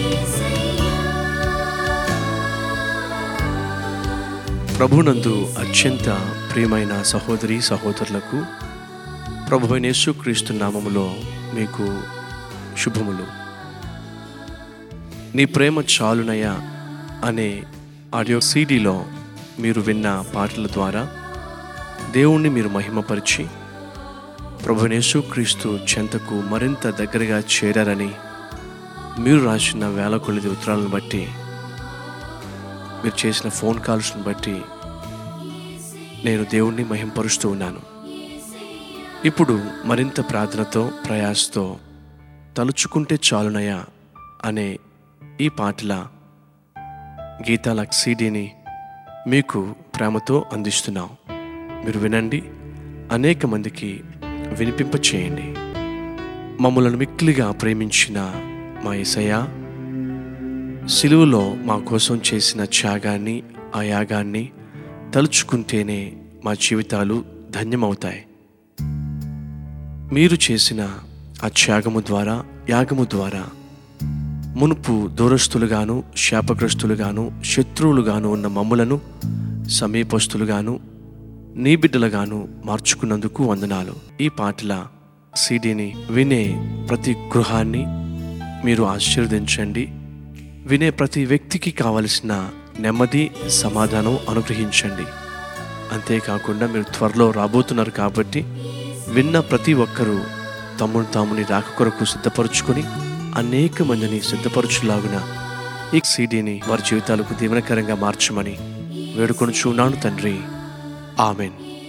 ప్రభునందు అత్యంత ప్రియమైన సహోదరి సహోదరులకు ప్రభు యేసుక్రీస్తు నామములో మీకు శుభములు నీ ప్రేమ చాలునయ్యా అనే ఆడియో సీడీలో మీరు విన్న పాటల ద్వారా దేవుణ్ణి మీరు మహిమపరిచి ప్రభు యేసుక్రీస్తు చెంతకు మరింత దగ్గరగా చేరారని మీరు రాసిన వేల కొలిది ఉత్తరాలను బట్టి మీరు చేసిన ఫోన్ కాల్స్ని బట్టి నేను దేవుణ్ణి మహింపరుస్తూ ఉన్నాను ఇప్పుడు మరింత ప్రార్థనతో ప్రయాసతో తలుచుకుంటే చాలునయా అనే ఈ పాటల గీతాల సీడీని మీకు ప్రేమతో అందిస్తున్నాం మీరు వినండి అనేక మందికి వినిపింప చేయండి మమ్మలను మిక్కిలిగా ప్రేమించిన మా యేసయ్య సిలువలో మా కోసం చేసిన త్యాగాన్ని ఆ యాగాన్ని తలుచుకుంటేనే మా జీవితాలు ధన్యమవుతాయి మీరు చేసిన ఆ త్యాగము ద్వారా యాగము ద్వారా మునుపు దూరస్తులుగాను శాపగ్రస్తులుగాను శత్రువులుగాను ఉన్న మమ్ములను సమీపస్తులుగాను నీ బిడ్డలుగాను మార్చుకున్నందుకు వందనాలు ఈ పాటల సీడీని వినే ప్రతి గృహాన్ని మీరు ఆశీర్వదించండి వినే ప్రతి వ్యక్తికి కావలసిన నెమ్మది సమాధానం అనుగ్రహించండి అంతేకాకుండా మీరు త్వరలో రాబోతున్నారు కాబట్టి విన్న ప్రతి ఒక్కరూ తమ్ముడు తాముని రాక కొరకు సిద్ధపరచుకొని అనేక మందిని సిద్ధపరచులాగున ఈ సీడీని వారి జీవితాలకు దీవెనకరంగా మార్చమని వేడుకొని చూన్నాను తండ్రి ఆమెన్